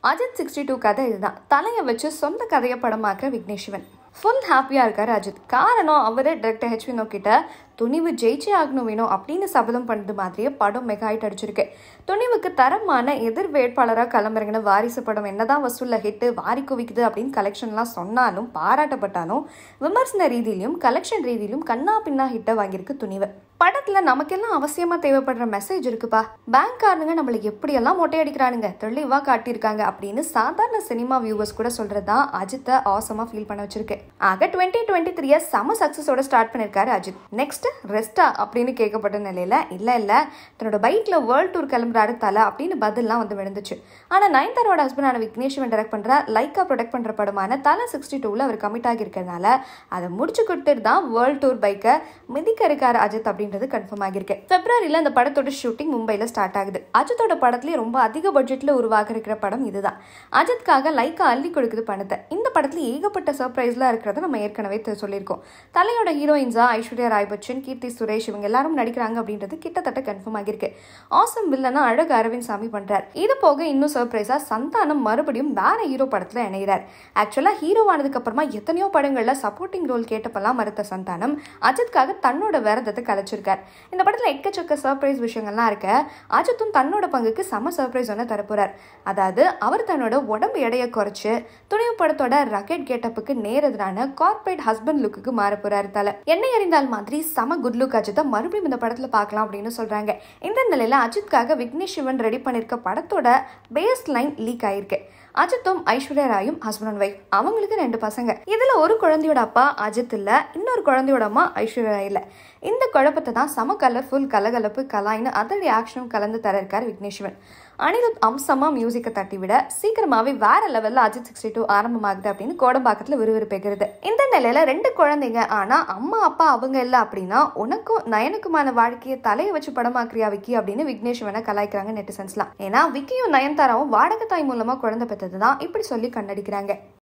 Ajith sixty two கதை இதுதான் தலையை வச்சு சொந்த கதையை படமாக்குற விக்னேஷ்வன் ஃபுல் ஹாப்பியாக இருக்காரு அஜித் காரணம் அவர் டிரெக்டர் ஹெச் வினோ கிட்ட துணிவு ஜெயிச்சே ஆகணும் வேணும் அப்படின்னு சபதம் பண்ணது மாதிரியே படம் மெகா ஹிட் அடிச்சிருக்கு துணிவுக்கு தரமான எதிர் வேட்பாளராக கிளம்புறங்கின வாரிசு படம் என்னதான் வசூலில் ஹிட்டு வாரி குவிக்குது அப்படின்னு கலெக்ஷன்லாம் சொன்னாலும் பாராட்டப்பட்டாலும் விமர்சன ரீதியிலும் கலெக்ஷன் ரீதியிலும் கண்ணா பின்னா ஹிட்டை வாங்கியிருக்கு துணிவு படத்துல நமக்கெல்லாம் அவசியமா தேவைப்படுற மெசேஜ் இருக்குப்பா பேங்க்காரனுங்க நம்மளை எப்படியெல்லாம் மொட்டையடிக்கிறானுங்க தெளிவா காட்டியிருக்காங்க அப்படின்னு சாதாரண சினிமா வியூவர்ஸ் கூட சொல்றதுதான் அஜித்தை ஆசமா ஃபீல் பண்ண வச்சிருக்கு ஆக டுவெண்ட்டி டுவெண்ட்டி த்ரீய செம சக்சஸோட ஸ்டார்ட் பண்ணிருக்காரு அஜித் நெக்ஸ்ட் ரெஸ்டா அப்படின்னு கேட்கப்பட்ட நிலையில இல்ல இல்ல தன்னோட பைக்ல வேர்ல்ட் டூர் கிளம்புறாரு தலை அப்படின்னு பதில்லாம் வந்து விழுந்துச்சு ஆனா நயன்தாரோட ஹஸ்பண்டான விக்னேஷ்வன் டைரக்ட் பண்ற லைக்கா ப்ரொடெக்ட் பண்ற படமான தலை சிக்ஸ்டி டூல அவர் கமிட் ஆகி இருக்கிறதுனால அதை முடிச்சு கொடுத்துட்டு தான் வேர்ல்ட் டூர் பைக்கை மிதிக்க இருக்காரு அஜித் அப்படின்றது கன்ஃபார்ம் ஆகிருக்கு பிப்ரவரியில அந்த படத்தோட ஷூட்டிங் மும்பைல ஸ்டார்ட் ஆகுது அஜித்தோட படத்துலயே ரொம்ப அதிக பட்ஜெட்ல உருவாக இருக்கிற படம் இதுதான் அஜித்காக லைக்கா அள்ளி கொடுக்குது பணத்தை இந்த படத்துல ஏகப்பட்ட சர்ப்ரைஸ்லாம் இருக்கிறத நம்ம ஏற்கனவே தெ- சொல்லியிருக்கோம் தலையோட ஹீரோயின்ஸா ஐஸ்வர்யா ராய் பச்சன் கீர்த்தி சுரேஷ் இவங்க எல்லாரும் நடிக்கிறாங்க அப்படின்றது கிட்டத்தட்ட கன்ஃபார்ம் ஆகிருக்கு ஆசம் வில்லனா அழகு அரவிந்த் சாமி பண்றார் இது போக இன்னும் சர்ப்ரைஸா சந்தானம் மறுபடியும் வேற ஹீரோ படத்துல இணைகிறார் ஆக்சுவலா ஹீரோ ஆனதுக்கு அப்புறமா எத்தனையோ படங்கள்ல சப்போர்ட்டிங் ரோல் கேட்டப்பெல்லாம் மறுத்த சந்தானம் அஜித்காக தன்னோட விரதத்தை கலைச்சிருக்கார் இந்த படத்துல எக்கச்சக்க சர்ப்ரைஸ் விஷயங்கள்லாம் இருக்க அஜித்தும் தன்னோட பங்குக்கு செம சர்ப்ரைஸ் ஒன்று தரப்போறார் அதாவது அவர் தன்னோட உடம்பு எடையை குறைச்சு துணிவு படத்தோட ரக்கெட் கேட்டப்புக்கு நேரெதிரான கார்ப்பரேட் ஹஸ்பண்ட் லுக்குக்கு மாற போறாரு தலை எண்ணெய் எறிந்தால் மாதிரி செம குட் லுக் அஜித்தை மறுபடியும் இந்த படத்துல பார்க்கலாம் அப்படின்னு சொல்றாங்க இந்த நிலையில அஜித்காக விக்னேஷ் சிவன் ரெடி பண்ணிருக்க படத்தோட பேஸ் லைன் லீக் ஆயிருக்கு அஜித்தும் ஐஸ்வர்யா ராயும் ஹஸ்பண்ட் அண்ட் ஒய்ஃப் அவங்களுக்கு ரெண்டு பசங்க இதுல ஒரு குழந்தையோட அப்பா அஜித் இல்ல இன்னொரு குழந்தையோட அம்மா ஐஸ்வர்யா ராய் இல்ல இந்த குழப்பத்தை தான் சம கலர்ஃபுல் கலகலப்பு கலாய்னு அதோடைய ஆக்ஷனும் கலந்து தர இருக்காரு விக்னேஷ்வன் அனிருத் அம்சமா மியூசிக்கை தட்டி விட சீக்கிரமாவே வேற லெவல்ல அஜித் சிக்ஸ்டி டூ ஆரம்பமாகுது அப்படின்னு கோடம்பாக்கத்துல விறுவிறுப்பெகிறது இந்த நிலையில ரெண்டு குழந்தைங்க ஆனா அம்மா அப்பா அவங்க இல்ல அப்படின்னா உனக்கும் நயனுக்குமான வாழ்க்கையை தலையை வச்சு படமாக்குறியா விக்கி அப்படின்னு விக்னேஷ்வனை கலாய்க்கிறாங்க நெட்டிசன்ஸ்லாம் ஏன்னா விக்கியும் நயன்தாராவும் வாடகை தாய் மூலமா குழந்தை பெற்றதுதான் இப்படி சொல்லி கண்ணடிக்கிறாங்க